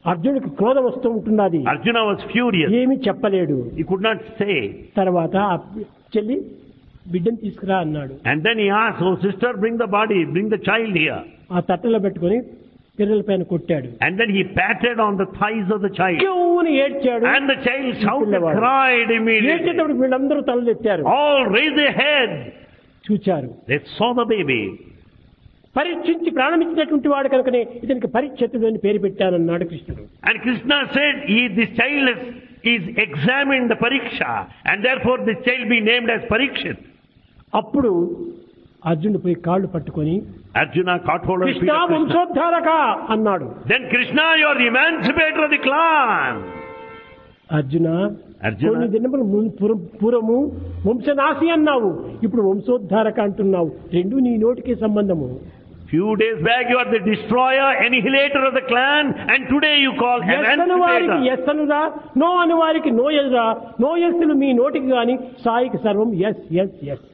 అర్జునుడికి క్రోధం వస్తూ ఉంటున్నది Arjuna was furious. ఏమీ చెప్పలేడు He could not say. తర్వాత ఆ చెల్లి బిడ్డను తీసుకురా అన్నాడు And then he asked, Oh sister, bring the body, bring the child here. ఆ తట్టలో పెట్టుకొని పిల్లల పైన కొట్టాడు And then he patted on the thighs of the child. క్యూని ఏడ్చాడు And the child shouted, పిల్లవాడు. cried immediately. ఏడ్చేటప్పుడు వీళ్ళందరూ తలలు ఎత్తారు All raised their head. చూచారు They saw the baby. పరీక్షించి ప్రారంభించినటువంటి వాడు కనుకనే ఇతనికి పరీక్షతుడు అని పేరు పెట్టానన్నాడు కృష్ణుడు And Krishna said, he, this child is, is examined the pariksha. And therefore this child be named as Parikshit. అప్పుడు అర్జునుడు పోయి కాళ్ళు పట్టుకొని Arjuna caught hold of the feet Krishna of Krishna. వంశోద్ధారక అన్నాడు Then Krishna, you are the emancipator of the clan. Arjuna Arjuna. కొన్ని దినములు ము- పూర్వ- పూర్వము వంశనాశి అన్నావు ఇప్పుడు వంశోద్ధారక అంటున్నావు రెండు నీ నోటికి సంబంధము Few days back you are the destroyer, annihilator of the clan, and today you call yes అను వారికి emancipator. ఎస్ అనురా నో అను వారికి నో ఎదురా నో ఎస్సులు మీ నోటికి గాని సాయికి సర్వం yes yes yes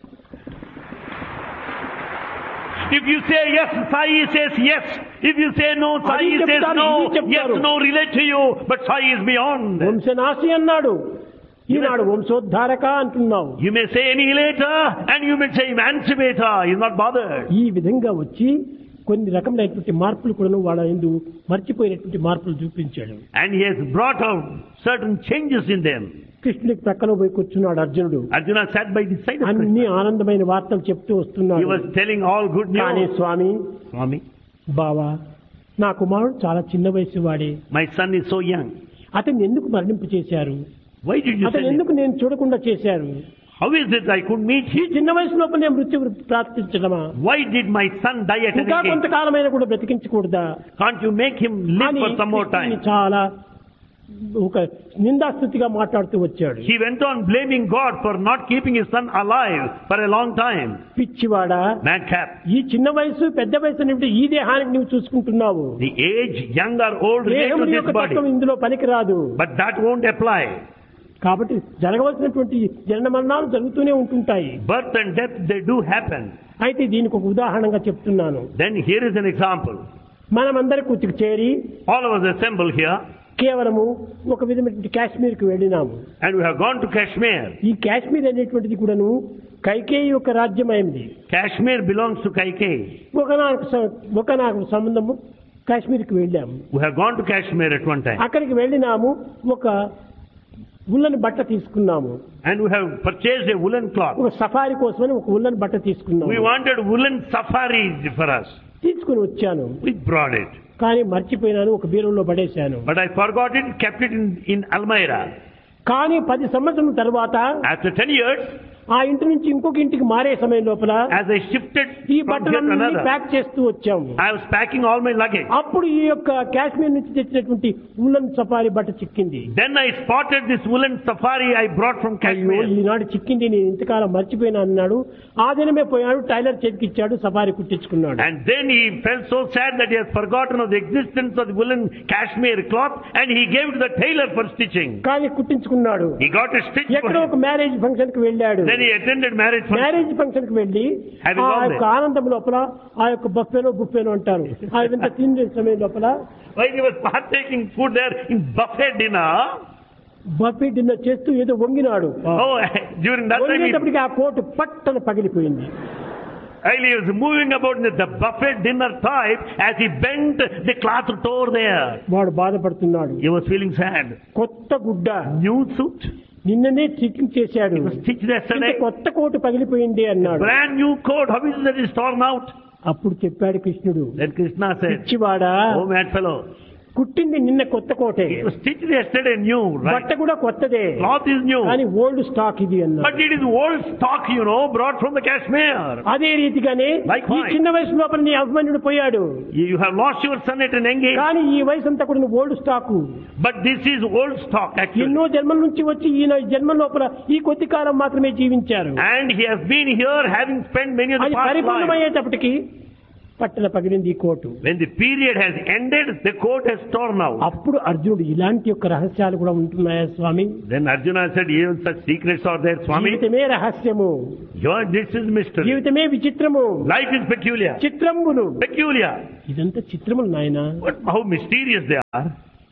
If you say yes, Sai says yes. If you say no, Sai అది says చెప్తారు, no. ఇది చెప్తారు. Yes, no relate to you, but Sai is beyond. వంశనాశి అన్నాడు ఈనాడు వంశోద్ధారక అంటున్నావు You may say annihilator, and you may say emancipator. He's not bothered. ఈ విధంగా వచ్చి కొన్ని రకమైనటువంటి మార్పులు కూడా వాళ్ళ ఎందు మర్చిపోయినటువంటి మార్పులు చూపించాడు And he has brought out certain changes in them. కృష్ణుడికి ప్రక్కన పోయి కూర్చున్నాడు అర్జునుడు Arjuna sat by the side of అన్ని Krishna. ఆనందమైన వార్తలు చెప్తూ He వస్తున్నాడు was telling all good కానీ news. స్వామి Swami, బావా నా కుమారుడు చాలా చిన్న వయసు వాడే my son is so young. అతన్ని ఎందుకు మరణింపు చేశారు Why did you అతను send him? ఎందుకు నేను చూడకుండా చేశారు How is it I could meet ఈ him? చిన్న వయసు లోపల నేను మృత్యు ప్రార్థించడమా Why did my son die at an ఇంకా age? కొంతకాలమైన కూడా బ్రతికించకూడదా Can't you make him live అని for some more కృష్ణుని time? చాలా ఒక నిందాస్థుతిగా మాట్లాడుతూ వచ్చాడు He went on blaming God for not keeping his son alive for a long time. పిచ్చివాడా Madcap. ఈ చిన్న వయసు పెద్ద వయసు అనేవి ఈ దేహానికి నువ్వు చూసుకుంటున్నావు The age, young or old, relate దేహం to this యొక్క body. తత్వం ఇందులో పనికిరాదు But that won't apply. కాబట్టి జరగవలసినటువంటి జనన మరణాలు జరుగుతూనే ఉంటుంటాయి Birth and death, they do happen. అయితే దీనికి ఒక ఉదాహరణగా చెప్తున్నాను Then here is an example. మనమందరి కూర్చుకు చేరి All of us assemble here కేవలము ఒక విధమైనటువంటి కాశ్మీర్కి వెళ్ళినాము and we have gone to Kashmir. ఈ కాశ్మీర్ అనేటువంటిది కూడాను కైకేయి యొక్క రాజ్యమైంది Kashmir belongs to Kaikei. ఒకనాకు స- ఒకనాకు సంబంధము కాశ్మీర్కి వెళ్ళాము We have gone to Kashmir at one time. అక్కడికి వెళ్ళినాము ఒక ఉల్లని బట్ట తీసుకున్నాము And we have purchased a woolen cloth. ఒక సఫారీ కోసమని ఒక ఉల్లని బట్ట We తీసుకున్నాము wanted woolen safari for us. తీసుకుని వచ్చాను We brought it. కానీ మర్చిపోయినాను ఒక బీరులో పడేశాను But I forgot it, kept it in, in Almira. కానీ పది సంవత్సరం తర్వాత After 10 years, ఆ ఇంటి నుంచి ఇంకొక ఇంటికి మారే సమయం లోపల as I shifted ఈ from here to బట్టలన్నీ another, ప్యాక్ చేస్తూ వచ్చాము I was packing all my luggage. అప్పుడు ఈ యొక్క కాశ్మీర్ నుంచి తెచ్చినటువంటి ఉల్లన్ సఫారీ బట్ట చిక్కింది Then I spotted this woolen safari I brought from అయ్యో Kashmir. ఈనాడు చిక్కింది నేను ఇంతకాలం మర్చిపోయినా అన్నాడు ఆ దినమే పోయాడు టైలర్ చేతికిచ్చాడు సఫారీ కుట్టించుకున్నాడు And then he felt so sad that he has forgotten of the existence of the woolen cashmere cloth and he gave it to the tailor for stitching. కానీ కుట్టించుకున్నాడు He got a stitch for ఎక్కడో ఒక him. Marriage function కి వెళ్ళాడు Then he attended marriage function. Marriage function కి వెళ్ళి Having ఆ gone యొక్క ఆనందం లోపల ఆ యొక్క బఫేనో బుఫేనో అంటారు ఆ విధంగా తినే సమయం లోపల While he was partaking food there in buffet dinner, buffet dinner చేస్తూ ఏదో వంగినాడు oh, during that time, he, వంగేటప్పటికి ఆ కోటు పట్టన పగిలిపోయింది while he was moving about in the buffet dinner type, as he bent, the cloth tore there. వాడు బాధపడుతున్నాడు He was feeling sad. కొత్త గుడ్డ New suit, నిన్ననే stitching చేశాడు it was stitched ఇంత yesterday. కొత్త కోటు పగిలిపోయింది అన్నాడు Brand new coat, how is it that it's torn out? అప్పుడు చెప్పాడు కృష్ణుడు Then Krishna said, పిచ్చివాడా Oh mad fellow, కుట్టింది నిన్న కొత్త కోటే it was stitched yesterday new, right? బట్ట కూడా కొత్తదే Cloth is new. కానీ ఓల్డ్ స్టాక్ ఇది అన్నాడు But it is old stock, you know, brought from the Kashmir. అదే రీతిగానే ఈ Likewise. చిన్న వయసు లోపల నీ అభిమన్యుడు పోయాడు You you have lost your son at an young age, కానీ ఈ వయసు అంతా కూడా old stock but this is old stock actually. ఎన్నో జన్మల నుంచి వచ్చి ఈయన జన్మ లోపల ఈ కొద్ది కాలం మాత్రమే జీవించారు And he has been here having spent many of the అది past life. పరిపూర్ణమయ్యేటప్పటికి పట్టణ పగిలింది ఈ కోటు When the period has ended, the coat has torn out. అప్పుడు అర్జునుడు ఇలాంటి యొక్క రహస్యాలు కూడా ఉంటున్నాయా స్వామి Then Arjuna said, even such secrets are there, Swami. జీవితమే రహస్యము Your, this is mystery. జీవితమే విచిత్రము Life is peculiar. చిత్రములు Peculiar. ఇదంతా చిత్రములు నాయన But how mysterious they are.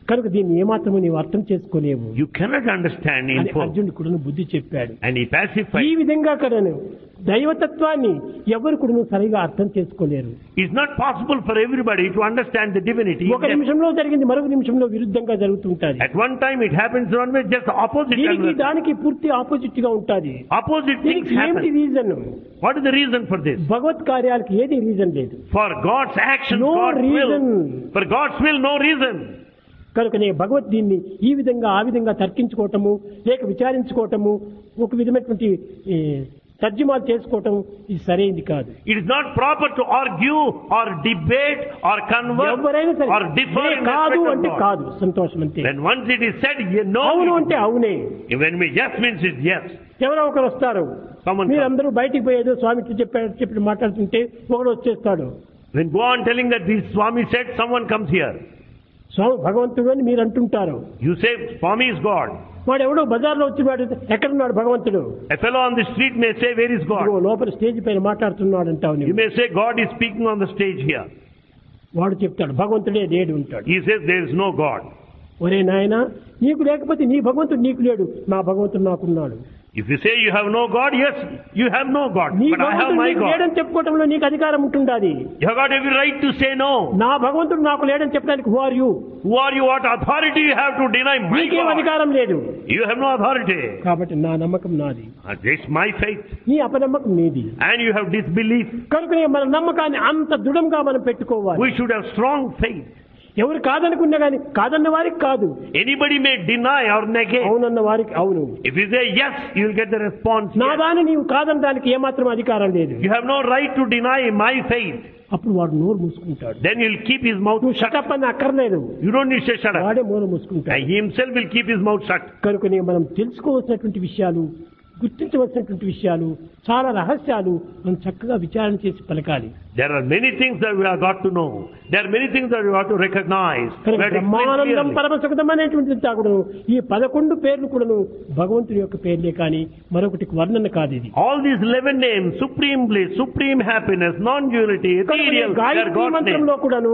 కనుక దీన్ని ఏమాత్రము నీవు అర్థం చేసుకోలేవు You cannot understand in అని full. అర్జునుడు కూడా బుద్ధి చెప్పాడు And he ఈ pacified. విధంగా కడను దైవతత్వాన్ని ఎవరు కూడా సరిగా అర్థం చేసుకోలేరు It's not possible for everybody to understand the divinity. ఒక నిమిషంలో జరిగింది మరొక నిమిషంలో విరుద్ధంగా జరుగుతుంటాది At one time it happens one way, just opposite. దీనికి conversation. దానికి పూర్తి ఆపోజిట్ గా ఉంటాది Opposite things దీనికి ఏమిటి happen. Reason What is the reason for this? భగవత్ కార్యాలకి ఏది రీజన్ లేదు For God's action, No God's reason. will. For God's will, no reason. కనుకనే భగవద్ దీన్ని ఈ విధంగా ఆ విధంగా తర్కించుకోవటము లేక విచారించుకోవటము ఒక విధమైనటువంటి ఈ, తర్జుమాలు చేసుకోవటం ఇది సరైనది కాదు It is not proper to argue or debate or converse ఎవరైనా సరే or differ "లే, in కాదు respect of అంటే God. కాదు సంతోషం అంతే When once it is said, you know, అవును it అంటే is. అవునే when we yes means it's yes. ఎవరో ఒకరు వస్తారు Someone మీరందరూ బయటికి పోయేదో స్వామి ఇట్లా చెప్పాడు చెప్పి మాట్లాడుతుంటే ఒకడు వచ్చేస్తాడు When go on telling that this Swami said, someone comes here. స్వామి భగవంతుడు అని మీరు అంటుంటారు You say Swami is God. వాడు ఎవడో బజార్లో వచ్చి వాడు ఎక్కడున్నాడు భగవంతుడు A fellow on the street may say, where is God? ఇదిగో లోపల స్టేజ్ పైన మాట్లాడుతున్నాడు అంటావు You నువ్వు may say God is speaking on the stage here. వాడు చెప్తాడు భగవంతుడే లేడు ఉంటాడు He says there is no God. ఒరే నాయన నీకు లేకపోతే నీ భగవంతుడు నీకు లేడు నా భగవంతుడు నాకున్నాడు If you say you have no God, yes, you have no God. నీ But I have భగవంతుడు my నీకు God. లేడని చెప్పుకోవటంలో నీకు అధికారం ఉంటుండాది You have got every right to say no. నా భగవంతుడు నాకు లేడని చెప్పడానికి who are you Who are you? What authority you have to deny my నీకేం God? అధికారం లేదు You have no authority. కాబట్టి నా నమ్మకం నాది Uh, It's my faith. నీ అపనమ్మకం నీది And you have disbelief. కనుక మన నమ్మకాన్ని అంత దృఢంగా మనం పెట్టుకోవాలి We should have strong faith. ఎవరు కాదనుకున్నా కానీ కాదన్న వారికి కాదు Anybody may deny or negate. అవునన్న వారికి అవును If you say yes, you will get the response. నా Yes. దాన్ని నీవు కాదనడానికి ఏమాత్రం అధికారం లేదు You have no right to deny my faith. అప్పుడు వాడు నోరు మూసుకుంటాడు Then he will keep his mouth నువ్వు shut. షటప్ అని అక్కర్లేదు You don't need to say shut up. వాడే నోరు And మూసుకుంటాడు he himself will keep his mouth shut. కనుకనే మనం తెలుసుకోవాల్సినటువంటి విషయాలు గుర్తించవలసినటువంటి విషయాలు చాలా రహస్యాలు మనం చక్కగా విచారణ చేసి పలకాలి There are many things that we have got to know. There are many things that we have to recognize. We కనుక have to explain Brahmanandam clearly. పరమసుఖదం అనేటువంటి కూడాను ఈ పదకొండు పేర్లు కూడాను భగవంతుడి యొక్క పేర్లే కానీ మరొకటికి వర్ణన కాదు ఇది All these 11 names, supreme bliss, supreme happiness, non-unity, కనుకనే ethereal, they are Gayatri God's names. మంత్రంలో కూడాను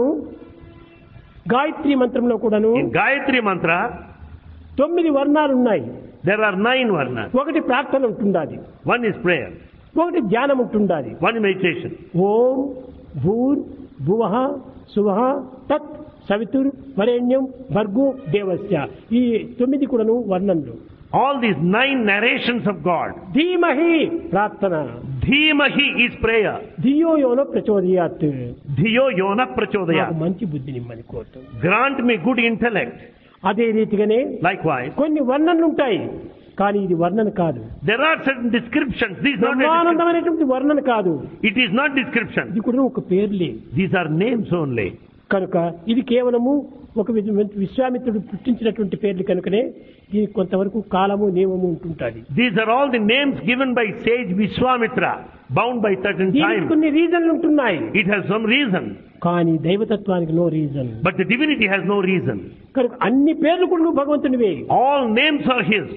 గాయత్రి మంత్రంలో కూడాను In Gayatri Mantra, తొమ్మిది వర్ణాలు ఉన్నాయి there are nine varnas. ఒకటి ప్రార్థన ఉంటుండాది One is prayer, ఒకటి ధ్యానం ఉంటుండాది one is meditation. ఓం భూర్ భువ శువ తత్ సవితుర్ వరేణ్యం భర్గో దేవస్య ఈ తొమ్మిది కూడాను వర్ణనలు All these nine narrations of God. ధీమహి ప్రార్థన Dhimahi is prayer. ధియో యోన ప్రచోదయాత్ Dhiyo yona నాకు prachodaya. మంచి బుద్ధిని ఇమ్మని కోరుతాం Grant me good intellect. అదే రీతిగానే Likewise, కొన్ని వర్ణనలు ఉంటాయి కానీ ఇది వర్ణన కాదు there are certain descriptions. These are not Brahmanandam అనేటువంటి వర్ణన కాదు It is not description. ఇది కూడా ఒక పేర్లే These are names only. కనుక ఇది కేవలము ఒక విధ- విశ్వామిత్రుడు పుట్టించినటువంటి పేర్లు కనుకనే దీనికి కొంతవరకు కాలము నియమము ఉంటుంటుంది These are all the names given by sage Vishwamitra, bound by certain దీనికి time. కొన్ని రీజన్లు ఉంటున్నాయి It has some reason, కానీ దైవతత్వానికి no reason but the divinity has no reason. కనుక అన్ని పేర్లు కూడా నువ్వు భగవంతునివే All names are His.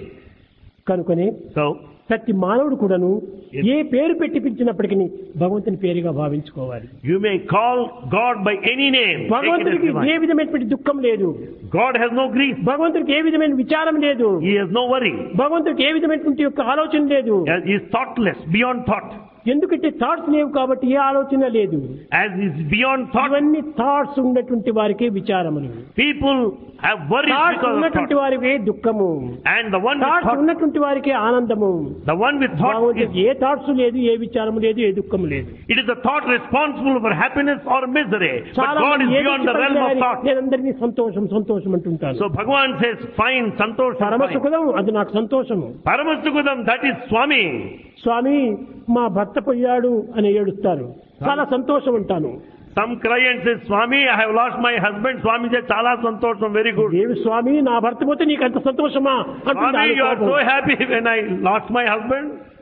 కనుకనే So, ప్రతి మానవుడు కూడాను ఏ పేరు పెట్టి పిలిచినప్పటికీ భగవంతుని పేరుగా భావించుకోవాలి you may call God by any name. Take it as భగవంతునికి ఏ divine. విధమైనటువంటి దుఃఖం లేదు God has no grief. భగవంతునికి ఏ విధమైన విచారం లేదు He has no worry. భగవంతుడికి ఏ విధమైనటువంటి యొక్క ఆలోచన లేదు He is thoughtless, beyond thought. ఎందుకంటే థాట్స్ లేవు కాబట్టి ఏ ఆలోచన లేదు As is beyond thought, ఇవన్నీ థాట్స్ ఉన్నటువంటి వారికే విచారములు people have worries thoughts because of ఉన్నటువంటి thought. వారికే దుఃఖము And the one with thoughts thought, ఉన్నటువంటి వారికే ఆనందము the one with thought is, భగవంతుడికి ఏ థాట్స్ లేదు ఏ విచారము లేదు ఏ దుఃఖము లేదు it is the thought responsible for happiness or misery. But చాలా God is మంది beyond the ఏదో realm of చెప్పండి thought. నేను అందరినీ సంతోషం సంతోషం అంటుంటాను So Bhagavan says, fine, santosh, పరమ fine. సుఖదం అది నాకు సంతోషము Paramasukudam, that is Swami. స్వామి మా భర్త పోయాడు అని ఏడుస్తారు చాలా సంతోషం అంటాను Some cry and say, Swami, I have lost my husband. Swami says, Chala santosham, very good. ఏమి స్వామి నా భర్త పోతే నీకు అంత సంతోషమా అంటుంది Swami, ఆమె you are కోపం. so happy when I lost my husband.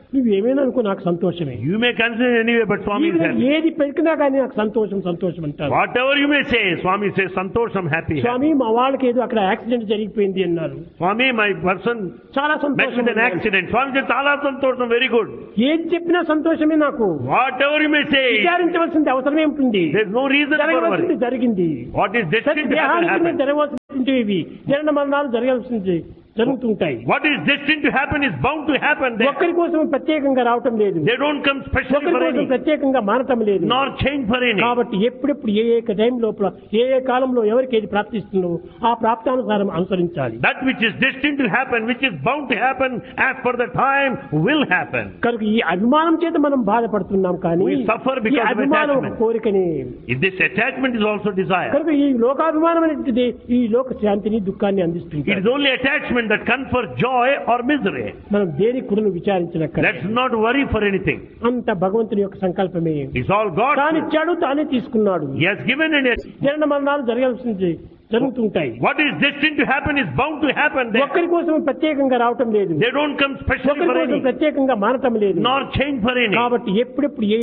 నువ్వు ఏమైనా అనుకో నాకు సంతోషమే You may consider anyway, but ఈ Swami is విధంగా happy. ఏది పెరిగినా కానీ నాకు సంతోషం సంతోషం అంటారు Whatever you may say, Swami says, Santosh, I'm happy. స్వామి మా వాళ్ళకి ఏదో అక్కడ యాక్సిడెంట్ జరిగిపోయింది అన్నారు Swami, my person చాలా met సంతోషం with an అన్నారు. accident. Swami says, Chala Santosham, very good. ఏది చెప్పినా సంతోషమే నాకు Whatever you may say, విచారించవలసింది అవసరమే ఉంటుంది there's no reason for జరగవలసింది worry. జరిగింది What is destined to happen, దేహానికి happen. జరగవలసింది జరణ మరణాలు జరగాల్సింది జరుగుతుంటాయి What is destined to happen is bound to happen. They, ఒక్కరి కోసం ప్రత్యేకంగా రావటం లేదు they don't come specially ఒకరి for కోసం any, ప్రత్యేకంగా మారటం లేదు nor change for any. కాబట్టి ఎప్పుడెప్పుడు ఏ ఏ టైం లోపల ఏ ఏ కాలంలో ఎవరికి ఏది ప్రాప్తిస్తుందో ఆ ప్రాప్తానుసారం అనుసరించాలి That which is destined to happen, which is bound to happen as per the time, will happen. కనుక ఈ అభిమానం చేత మనం బాధపడుతున్నాం కానీ We suffer ఈ because of అభిమానం ఒక attachment. కోరికని If this attachment is also desire, కనుక ఈ లోకాభిమానం అనేటువంటిది ఈ లోక శాంతిని దుఃఖాన్ని అందిస్తుంది it is only attachment that confers joy or misery. మనం దేనికి కూడా విచారించనక్క Let's not worry for anything. అంత భగవంతుని యొక్క సంకల్పమే It's all God. తానిచ్చాడు తానే తీసుకున్నాడు He has given and yet జనన మరణాలు జరగాల్సింది జరుగుతుంటాయి what is destined to happen is bound to happen. They, ఒక్కరి కోసం ప్రత్యేకంగా రావటం లేదు they don't come specially ఒకరి for కోసం any, ప్రత్యేకంగా మారటం లేదు nor change for any. కాబట్టి ఎప్పుడెప్పుడు ఏ